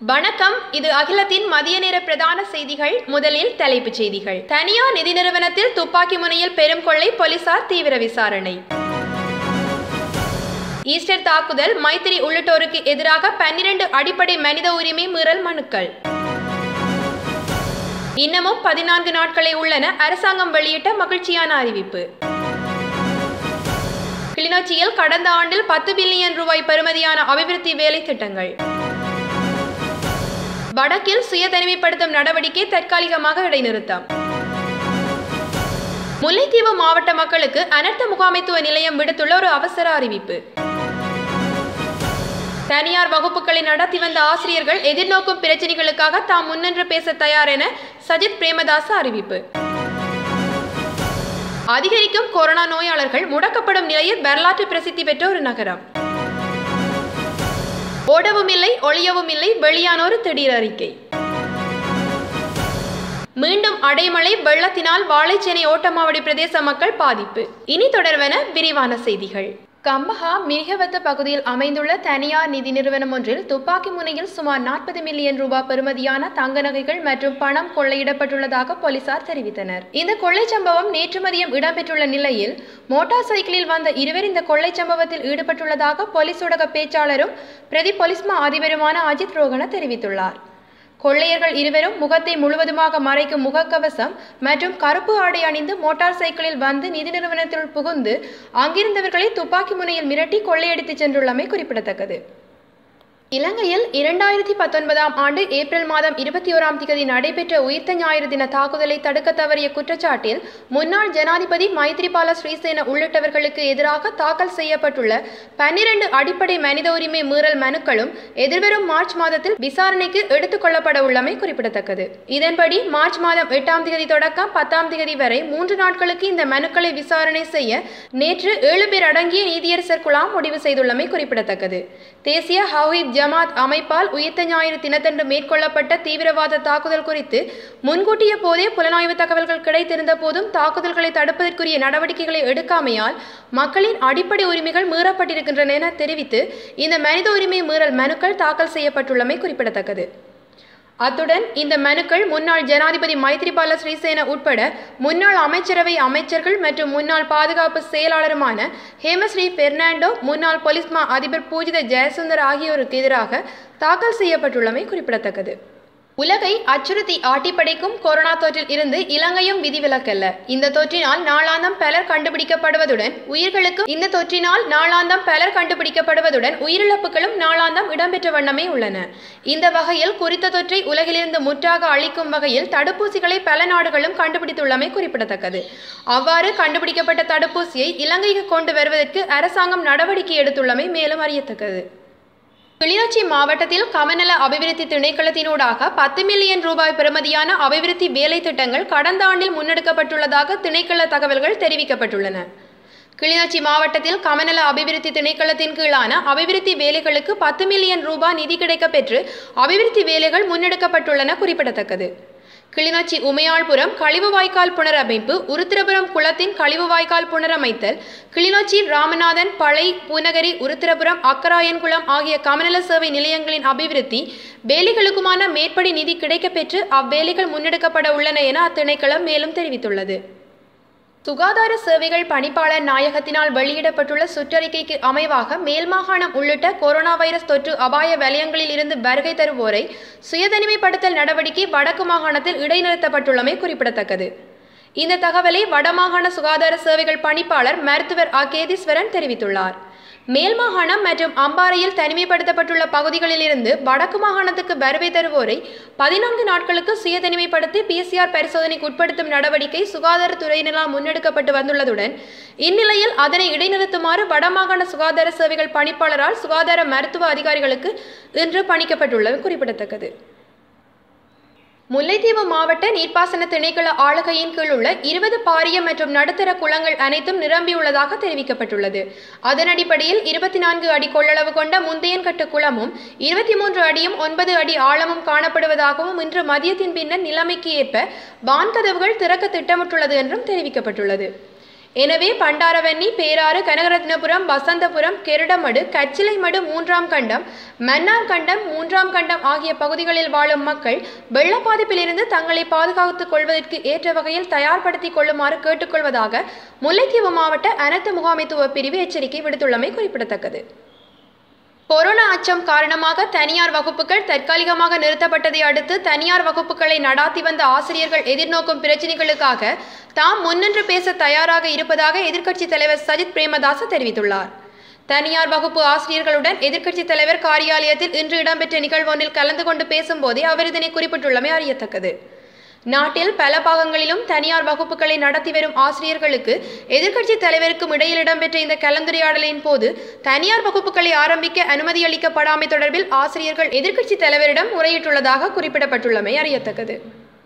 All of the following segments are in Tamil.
வணக்கம் இது அகிலத்தின் மதிய நேர பிரதான செய்திகள் முதலில் தலைப்புச் செய்திகள் தனியார் நிதி நிறுவனத்தில் துப்பாக்கி முனையில் பெரும் கொள்ளை போலீசார் தீவிர விசாரணை ஈஸ்டர் தாக்குதல் மைத்திரி உள்ளிட்டோருக்கு எதிராக பன்னிரண்டு அடிப்படை மனித உரிமை மீறல் மனுக்கள் இன்னமும் பதினான்கு நாட்களே உள்ளன அரசாங்கம் வெளியிட்ட மகிழ்ச்சியான அறிவிப்பு கிளிநொச்சியில் கடந்த ஆண்டில் பத்து பில்லியன் ரூபாய் பெறுமதியான அபிவிருத்தி வேலை திட்டங்கள் வடக்கில் சுய தனிமைப்படுத்தும் நடவடிக்கை தற்காலிகமாக இடைநிறுத்தம் முல்லைத்தீவு மாவட்ட மக்களுக்கு அனர்த்த முகாமைத்துவ நிலையம் விடுத்துள்ள ஒரு அவசர அறிவிப்பு தனியார் வகுப்புகளை நடத்தி வந்த ஆசிரியர்கள் எதிர்நோக்கும் பிரச்சனைகளுக்காக தாம் முன்னின்று பேச தயார் என சஜித் பிரேமதாச அறிவிப்பு அதிகரிக்கும் கொரோனா நோயாளர்கள் முடக்கப்படும் நிலையில் வரலாற்று பிரசித்தி பெற்ற ஒரு நகரம் ஓடவும் இல்லை ஒளியவும் இல்லை வெளியானோர் திடீர் அறிக்கை மீண்டும் அடைமழை வெள்ளத்தினால் வாழைச்சேனை ஓட்டமாவடி பிரதேச மக்கள் பாதிப்பு இனி தொடர்வன விரிவான செய்திகள் கம்பஹா மிருகவத்த பகுதியில் அமைந்துள்ள தனியார் நிதி நிறுவனம் ஒன்றில் துப்பாக்கி முனையில் சுமார் நாற்பது மில்லியன் ரூபாய் பெறுமதியான தங்க நகைகள் மற்றும் பணம் கொள்ளையிடப்பட்டுள்ளதாக போலீசார் தெரிவித்தனர் இந்த கொள்ளை சம்பவம் நேற்று மதியம் இடம்பெற்றுள்ள நிலையில் மோட்டார் சைக்கிளில் வந்த இருவர் இந்த கொள்ளை சம்பவத்தில் ஈடுபட்டுள்ளதாக போலீஸ் ஊடக பேச்சாளரும் பிரதி போலீஸ்மா அதிபருமான அஜித் ரோகன தெரிவித்துள்ளார் கொள்ளையர்கள் இருவரும் முகத்தை முழுவதுமாக மறைக்கும் முகக்கவசம் மற்றும் கருப்பு ஆடை அணிந்து மோட்டார் சைக்கிளில் வந்து நிதி நிறுவனத்தில் புகுந்து அங்கிருந்தவர்களை துப்பாக்கி முனையில் மிரட்டி கொள்ளையடித்துச் சென்றுள்ளமை குறிப்பிடத்தக்கது இலங்கையில் இரண்டாயிரத்தி பத்தொன்பதாம் ஆண்டு ஏப்ரல் மாதம் இருபத்தி ஓராம் தேதி நடைபெற்ற உயிர்த்த ஞாயிறு தின தாக்குதலை தடுக்க தவறிய குற்றச்சாட்டில் முன்னாள் ஜனாதிபதி மைத்ரிபால ஸ்ரீசேன உள்ளிட்டவர்களுக்கு எதிராக தாக்கல் செய்யப்பட்டுள்ள பன்னிரண்டு அடிப்படை மனித உரிமை மீறல் மனுக்களும் எதிர்வரும் மார்ச் மாதத்தில் விசாரணைக்கு எடுத்துக் கொள்ளப்பட உள்ளமை குறிப்பிடத்தக்கது இதன்படி மார்ச் மாதம் எட்டாம் தேதி தொடக்கம் பத்தாம் தேதி வரை மூன்று நாட்களுக்கு இந்த மனுக்களை விசாரணை செய்ய நேற்று ஏழு பேர் அடங்கிய நீதியரசர் குழாம் முடிவு செய்துள்ளமை குறிப்பிடத்தக்கது தேசிய ஹவுஹித் ஜமாத் அமைப்பால் உயிர்த்த ஞாயிறு தினத்தன்று மேற்கொள்ளப்பட்ட தீவிரவாத தாக்குதல் குறித்து முன்கூட்டிய போதே புலனாய்வு தகவல்கள் கிடைத்திருந்த போதும் தாக்குதல்களை தடுப்பதற்குரிய நடவடிக்கைகளை எடுக்காமையால் மக்களின் அடிப்படை உரிமைகள் மீறப்பட்டிருக்கின்றன என தெரிவித்து இந்த மனித உரிமை மீறல் மனுக்கள் தாக்கல் செய்யப்பட்டுள்ளமை குறிப்பிடத்தக்கது அத்துடன் இந்த மனுக்கள் முன்னாள் ஜனாதிபதி மைத்ரிபால ஸ்ரீசேன உட்பட முன்னாள் அமைச்சரவை அமைச்சர்கள் மற்றும் முன்னாள் பாதுகாப்பு செயலாளருமான ஹேமஸ்ரீ பெர்னாண்டோ முன்னாள் பொலிஸ்மா அதிபர் பூஜித ஜெயசுந்தர் ஆகியோருக்கு எதிராக தாக்கல் செய்யப்பட்டுள்ளமை குறிப்பிடத்தக்கது உலகை அச்சுறுத்தி ஆட்டிப்படைக்கும் கொரோனா தொற்றில் இருந்து இலங்கையும் விதிவிலக்கல்ல இந்த தொற்றினால் நாளாந்தம் பலர் கண்டுபிடிக்கப்படுவதுடன் உயிர்களுக்கு இந்த தொற்றினால் நாளாந்தம் பலர் கண்டுபிடிக்கப்படுவதுடன் உயிரிழப்புகளும் நாளாந்தம் இடம்பெற்ற வண்ணமே உள்ளன இந்த வகையில் குறித்த தொற்றை உலகிலிருந்து முற்றாக அளிக்கும் வகையில் தடுப்பூசிகளை பல நாடுகளும் கண்டுபிடித்துள்ளமை குறிப்பிடத்தக்கது அவ்வாறு கண்டுபிடிக்கப்பட்ட தடுப்பூசியை இலங்கைக்கு கொண்டு வருவதற்கு அரசாங்கம் நடவடிக்கை எடுத்துள்ளமை மேலும் அறியத்தக்கது கிளிநொச்சி மாவட்டத்தில் கமநல அபிவிருத்தி திணைக்களத்தினூடாக பத்து மில்லியன் ரூபாய் பெறுமதியான அபிவிருத்தி வேலை திட்டங்கள் கடந்த ஆண்டில் முன்னெடுக்கப்பட்டுள்ளதாக திணைக்கள தகவல்கள் தெரிவிக்கப்பட்டுள்ளன கிளிநொச்சி மாவட்டத்தில் கமநல அபிவிருத்தி திணைக்களத்தின் கீழான அபிவிருத்தி வேலைகளுக்கு பத்து மில்லியன் ரூபாய் நிதி கிடைக்கப்பெற்று அபிவிருத்தி வேலைகள் முன்னெடுக்கப்பட்டுள்ளன குறிப்பிடத்தக்கது கிளிநொச்சி உமையாள்புரம் கழிவு வாய்க்கால் புனரமைப்பு உருத்திரபுரம் குளத்தின் கழிவு வாய்க்கால் புனரமைத்தல் கிளிநொச்சி ராமநாதன் பளை பூநகரி உருத்திரபுரம் அக்கராயன்குளம் ஆகிய கமநல சேவை நிலையங்களின் அபிவிருத்தி வேலைகளுக்குமான மேற்படி நிதி கிடைக்கப்பெற்று அவ்வேலைகள் முன்னெடுக்கப்பட உள்ளன என அத்திணைக்களம் மேலும் தெரிவித்துள்ளது சுகாதார சேவைகள் பணிப்பாளர் நாயகத்தினால் வெளியிடப்பட்டுள்ள சுற்றறிக்கைக்கு அமைவாக மேல் மாகாணம் உள்ளிட்ட கொரோனா வைரஸ் தொற்று அபாய வலயங்களில் இருந்து வருகை தருவோரை சுயதனிமைப்படுத்தல் நடவடிக்கை வடக்கு மாகாணத்தில் இடைநிறுத்தப்பட்டுள்ளமை குறிப்பிடத்தக்கது இந்த தகவலை வடமாகாண சுகாதார சேவைகள் பணிப்பாளர் மருத்துவர் ஆ கேதீஸ்வரன் தெரிவித்துள்ளார் மேல் மாகாணம் மற்றும் அம்பாறையில் தனிமைப்படுத்தப்பட்டுள்ள பகுதிகளிலிருந்து வடக்கு மாகாணத்துக்கு வருகை தருவோரை பதினான்கு நாட்களுக்கு சுய தனிமைப்படுத்தி பிசிஆர் பரிசோதனைக்கு உட்படுத்தும் நடவடிக்கை சுகாதாரத்துறையினரால் முன்னெடுக்கப்பட்டு வந்துள்ளதுடன் இந்நிலையில் அதனை இடைநிறுத்துமாறு வடமாகாண சுகாதார சேவைகள் பணிப்பாளரால் சுகாதார மருத்துவ அதிகாரிகளுக்கு இன்று பணிக்கப்பட்டுள்ளது குறிப்பிடத்தக்கது முல்லைத்தீவு மாவட்ட நீர்ப்பாசன திணைக்கள ஆளுகையின் கீழ் உள்ள இருபது பாரிய மற்றும் நடுத்தர குளங்கள் அனைத்தும் நிரம்பியுள்ளதாக தெரிவிக்கப்பட்டுள்ளது அதன் அடிப்படையில் இருபத்தி நான்கு அடி கொள்ளளவு கொண்ட முந்தையன்கட்டு குளமும் இருபத்தி மூன்று அடியும் ஒன்பது அடி ஆழமும் காணப்படுவதாகவும் இன்று மதியத்தின் பின்னர் நிலைமைக்கு ஏற்ப வான்கதவுகள் திறக்க திட்டமிட்டுள்ளது என்றும் தெரிவிக்கப்பட்டுள்ளது எனவே பண்டாரவன்னி பேராறு கனகரத்னபுரம் வசந்தபுரம் கெருடமடு கச்சிலைமடு மூன்றாம் கண்டம் மன்னார் கண்டம் மூன்றாம் கண்டம் ஆகிய பகுதிகளில் வாழும் மக்கள் வெள்ள பாதிப்பிலிருந்து தங்களை பாதுகாத்துக் கொள்வதற்கு ஏற்ற வகையில் தயார்படுத்திக் கொள்ளுமாறு கேட்டுக்கொள்வதாக முல்லைத்தீவு மாவட்ட அனர்த்த முகாமைத்துவ பிரிவு எச்சரிக்கை விடுத்துள்ளமை குறிப்பிடத்தக்கது கொரோனா அச்சம் காரணமாக தனியார் வகுப்புகள் தற்காலிகமாக நிறுத்தப்பட்டதை அடுத்து தனியார் வகுப்புகளை நடாத்தி வந்த ஆசிரியர்கள் எதிர்நோக்கும் பிரச்சினைகளுக்காக தாம் முன்னின்று பேச தயாராக இருப்பதாக எதிர்க்கட்சித் தலைவர் சஜித் பிரேமதாச தெரிவித்துள்ளார் தனியார் வகுப்பு ஆசிரியர்களுடன் எதிர்க்கட்சித் தலைவர் காரியாலயத்தில் இன்று இடம்பெற்ற நிகழ்வொன்றில் கலந்து கொண்டு பேசும்போதே அவர் இதனை குறிப்பிட்டுள்ளமை அறியத்தக்கது நாட்டில் பல பாகங்களிலும் தனியார் வகுப்புகளை நடத்தி வரும் ஆசிரியர்களுக்கு எதிர்க்கட்சித் தலைவருக்கும் இடையில் இடம்பெற்ற இந்த கலந்துரையாடலின் போது தனியார் வகுப்புகளை ஆரம்பிக்க அனுமதி அளிக்கப்படாமை தொடர்பில் ஆசிரியர்கள் எதிர்க்கட்சித் தலைவரிடம் முறையிட்டுள்ளதாக குறிப்பிடப்பட்டுள்ளமை அறியத்தக்கது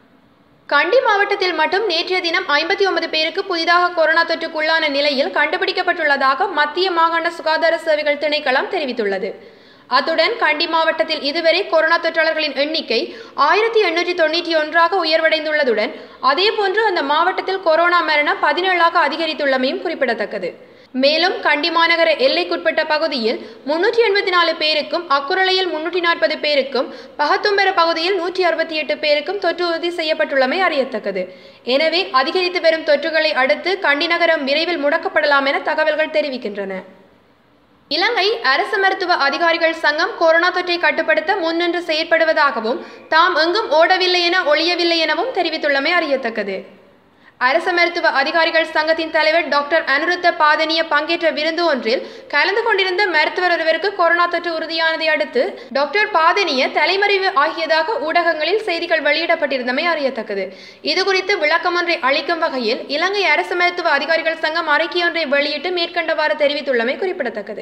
கண்டி மாவட்டத்தில் மட்டும் நேற்றைய தினம் ஐம்பத்தி ஒன்பது பேருக்கு புதிதாக கொரோனா தொற்றுக்குள்ளான நிலையில் கண்டுபிடிக்கப்பட்டுள்ளதாக மத்திய மாகாண சுகாதார சேவைகள் திணைக்களம் தெரிவித்துள்ளது அத்துடன் கண்டி மாவட்டத்தில் இதுவரை கொரோனா தொற்றாளர்களின் எண்ணிக்கை ஆயிரத்தி எண்ணூற்றி தொண்ணூற்றி ஒன்றாக உயர்வடைந்துள்ளதுடன் அதேபோன்று அந்த மாவட்டத்தில் கொரோனா மரணம் பதினேழாக அதிகரித்துள்ளமையும் குறிப்பிடத்தக்கது மேலும் கண்டி மாநகர எல்லைக்குட்பட்ட பகுதியில் முன்னூற்றி எண்பத்தி நாலு பேருக்கும் அக்குரலையில் முன்னூற்றி நாற்பது பேருக்கும் பகத்தும்பர பகுதியில் நூற்றி அறுபத்தி எட்டு பேருக்கும் தொற்று உறுதி செய்யப்பட்டுள்ளமை அறியத்தக்கது எனவே அதிகரித்து வரும் தொற்றுகளை அடுத்து கண்டி நகரம் விரைவில் முடக்கப்படலாம் என தகவல்கள் தெரிவிக்கின்றன இலங்கை அரசு மருத்துவ அதிகாரிகள் சங்கம் கொரோனா தொற்றை கட்டுப்படுத்த முன்னின்று செயற்படுவதாகவும் தாம் எங்கும் ஓடவில்லை என ஒழியவில்லை எனவும் தெரிவித்துள்ளமை அறியத்தக்கது அரசு மருத்துவ அதிகாரிகள் சங்கத்தின் தலைவர் டாக்டர் அனுருத்த பாதனிய பங்கேற்ற விருந்து ஒன்றில் கலந்து கொண்டிருந்த மருத்துவர் ஒருவருக்கு கொரோனா தொற்று உறுதியானதை அடுத்து டாக்டர் பாதனிய தலைமறைவு ஆகியதாக ஊடகங்களில் செய்திகள் வெளியிடப்பட்டிருந்தமை அறியத்தக்கது இதுகுறித்து விளக்கம் ஒன்றை அளிக்கும் வகையில் இலங்கை அரசு மருத்துவ அதிகாரிகள் சங்கம் அறிக்கை ஒன்றை வெளியிட்டு மேற்கண்டவாறு தெரிவித்துள்ளமை குறிப்பிடத்தக்கது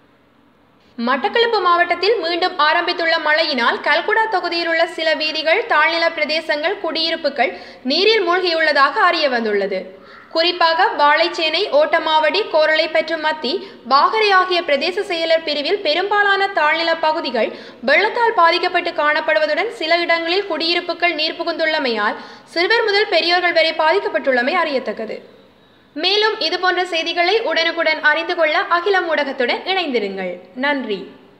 மட்டக்களப்பு மாவட்டத்தில் மீண்டும் ஆரம்பித்துள்ள மழையினால் கல்குடா தொகுதியில் உள்ள சில வீதிகள் தாழ்நில பிரதேசங்கள் குடியிருப்புகள் நீரில் மூழ்கியுள்ளதாக அறிய வந்துள்ளது குறிப்பாக வாழைச்சேனை ஓட்டமாவடி கோரளைப்பற்று மத்தி வாகரை ஆகிய பிரதேச செயலர் பிரிவில் பெரும்பாலான தாழ்நில பகுதிகள் வெள்ளத்தால் பாதிக்கப்பட்டு காணப்படுவதுடன் சில இடங்களில் குடியிருப்புகள் நீர் புகுந்துள்ளமையால் சிறுவர் முதல் பெரியோர்கள் வரை பாதிக்கப்பட்டுள்ளமை அறியத்தக்கது மேலும் இதுபோன்ற செய்திகளை உடனுக்குடன் அறிந்து கொள்ள அகிலம் ஊடகத்துடன் இணைந்திருங்கள் நன்றி